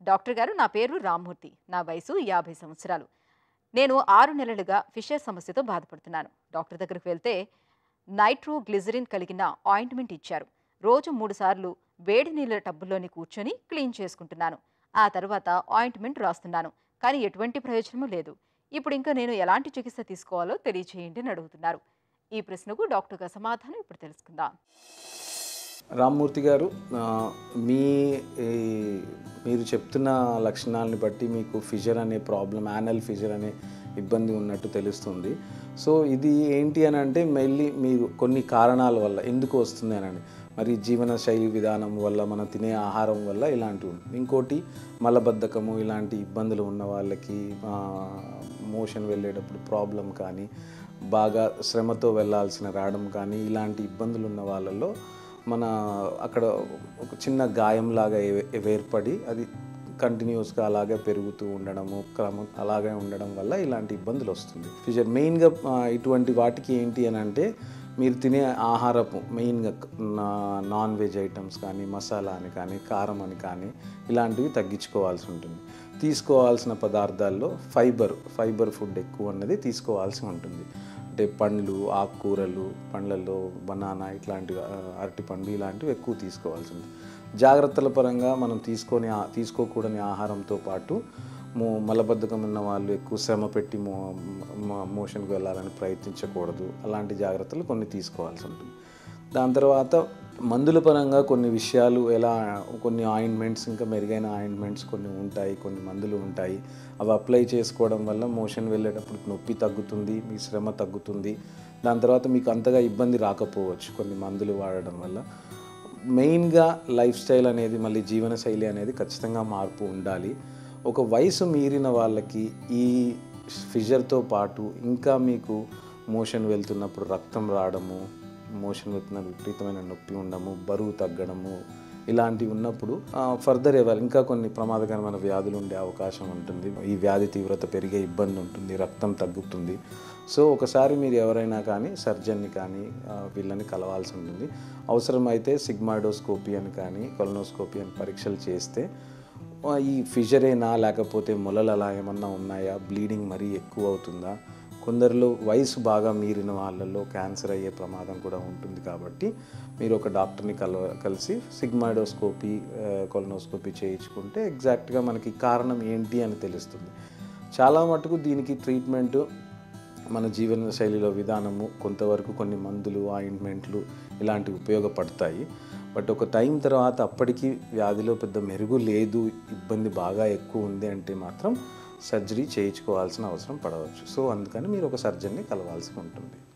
doctor గారు నా పేరు రామ్మూర్తి నా వయసు యాభై సంవత్సరాలు నేను ఆరు నెలలుగా ఫిషర్ సమస్యతో బాధపడుతున్నాను డాక్టర్ దగ్గరికి వెళ్తే నైట్రో గ్లిజరిన్ కలిగిన ఆయింట్మెంట్ ఇచ్చారు రోజు మూడు సార్లు వేడి నీళ్ళ టబ్బుల్లోని కూర్చొని క్లీన్ చేసుకుంటున్నాను ఆ తర్వాత ఆయింట్మెంట్ రాస్తున్నాను కానీ ఎటువంటి ప్రయోజనము లేదు ఇప్పుడు ఇంకా నేను ఎలాంటి చికిత్స తీసుకోవాలో తెలియచేయండి అని అడుగుతున్నారు ఈ ప్రశ్నకు డాక్టర్ గారి సమాధానం ఇప్పుడు తెలుసుకుందాం రామ్మూర్తి గారు ఆ, మీ ఈ, మీరు చెప్తున్న లక్షణాలని బట్టి మీకు ఫిజర్ అనే ప్రాబ్లం యానల్ ఫిజర్ అనే ఇబ్బంది ఉన్నట్టు తెలుస్తుంది సో ఇది ఏంటి అని అంటే మెల్లి మీరు కొన్ని కారణాల వల్ల ఎందుకు వస్తుంది అని అంటే మరి జీవన శైలి విధానం వల్ల మనం తినే ఆహారం వల్ల ఇలాంటివి ఉంటుంది ఇంకోటి మలబద్ధకము ఇలాంటి ఇబ్బందులు ఉన్న వాళ్ళకి మోషన్ వెళ్ళేటప్పుడు ప్రాబ్లం కానీ బాగా శ్రమతో వెళ్ళాల్సిన రావడం కానీ ఇలాంటి ఇబ్బందులు ఉన్న వాళ్ళలో మన అక్కడ ఒక చిన్న గాయంలాగా ఏ- ఏర్పడి అది కంటిన్యూస్గా అలాగే పెరుగుతూ ఉండడము క్రమం అలాగే ఉండడం వల్ల ఇలాంటి ఇబ్బందులు వస్తుంది ఫిజర్ మెయిన్గా ఆ, ఇటువంటి వాటికి ఏంటి అని అంటే మీరు తినే ఆహారపు మెయిన్గా నా- నాన్ వెజ్ ఐటమ్స్ కానీ మసాలా అని కానీ కారం అని కానీ ఇలాంటివి తగ్గించుకోవాల్సి ఉంటుంది తీసుకోవాల్సిన పదార్థాల్లో ఫైబర్ ఫైబర్ ఫుడ్ ఎక్కువ అన్నది తీసుకోవాల్సి ఉంటుంది అంటే పండ్లు ఆకుకూరలు పండ్లలో బనానా ఇట్లాంటివి ఆ, అరటి పండు ఇలాంటివి ఎక్కువ తీసుకోవాల్సి ఉంటుంది జాగ్రత్తల పరంగా మనం తీసుకొని ఆ- తీసుకోకూడని ఆహారంతో పాటు మో మలబద్ధకం ఉన్న వాళ్ళు ఎక్కువ శ్రమ పెట్టి మో మ- మోషన్కి వెళ్ళాలని ప్రయత్నించకూడదు అలాంటి జాగ్రత్తలు కొన్ని తీసుకోవాల్సి ఉంటుంది దాని తర్వాత మందుల పరంగా కొన్ని విషయాలు ఎలా కొన్ని ఆయింట్మెంట్స్ ఇంకా మెరుగైన ఆయింట్మెంట్స్ కొన్ని ఉంటాయి కొన్ని మందులు ఉంటాయి అవి అప్లై చేసుకోవడం వల్ల మోషన్ వెళ్ళేటప్పుడు నొప్పి తగ్గుతుంది మీ శ్రమ తగ్గుతుంది దాని తర్వాత మీకు అంతగా ఇబ్బంది రాకపోవచ్చు కొన్ని మందులు వాడడం వల్ల మెయిన్గా లైఫ్ స్టైల్ అనేది మళ్ళీ జీవనశైలి అనేది ఖచ్చితంగా మార్పు ఉండాలి ఒక వయసు మీరిన వాళ్ళకి ఈ ఫిజర్తో పాటు ఇంకా మీకు మోషన్ వెళ్తున్నప్పుడు రక్తం రావడము మోషన్ వెళ్తున్న విపరీతమైన నొప్పి ఉండము బరువు తగ్గడము ఇలాంటివి ఉన్నప్పుడు ఫర్దర్ ఇవ్వాలి ఇంకా కొన్ని ప్రమాదకరమైన వ్యాధులు ఉండే అవకాశం ఉంటుంది ఈ వ్యాధి తీవ్రత పెరిగే ఇబ్బంది ఉంటుంది రక్తం తగ్గుతుంది సో ఒకసారి మీరు ఎవరైనా కానీ సర్జన్ని కానీ ఆ, వీళ్ళని కలవాల్సి ఉంటుంది అవసరమైతే సిగ్మాడోస్కోపీ అని కానీ కొలనోస్కోపీ అని పరీక్షలు చేస్తే ఆ, ఈ ఫిజరేనా లేకపోతే మొలలు అలా ఏమన్నా ఉన్నాయా బ్లీడింగ్ మరీ ఎక్కువ అవుతుందా కొందరిలో వయసు బాగా మీరిన వాళ్ళల్లో క్యాన్సర్ అయ్యే ప్రమాదం కూడా ఉంటుంది కాబట్టి మీరు ఒక డాక్టర్ని కల కలిసి సిగ్మాడోస్కోపీ కొలనోస్కోపీ చేయించుకుంటే ఎగ్జాక్ట్గా మనకి కారణం ఏంటి అని తెలుస్తుంది చాలా మటుకు దీనికి ట్రీట్మెంట్ మన జీవన శైలిలో విధానము కొంతవరకు కొన్ని మందులు ఆయింట్మెంట్లు ఇలాంటివి ఉపయోగపడతాయి బట్ ఒక టైం తర్వాత అప్పటికి వ్యాధిలో పెద్ద మెరుగు లేదు ఇబ్బంది బాగా ఎక్కువ ఉంది అంటే మాత్రం సర్జరీ చేయించుకోవాల్సిన అవసరం పడవచ్చు సో అందుకని మీరు ఒక సర్జన్ని కలవాల్సి ఉంటుంది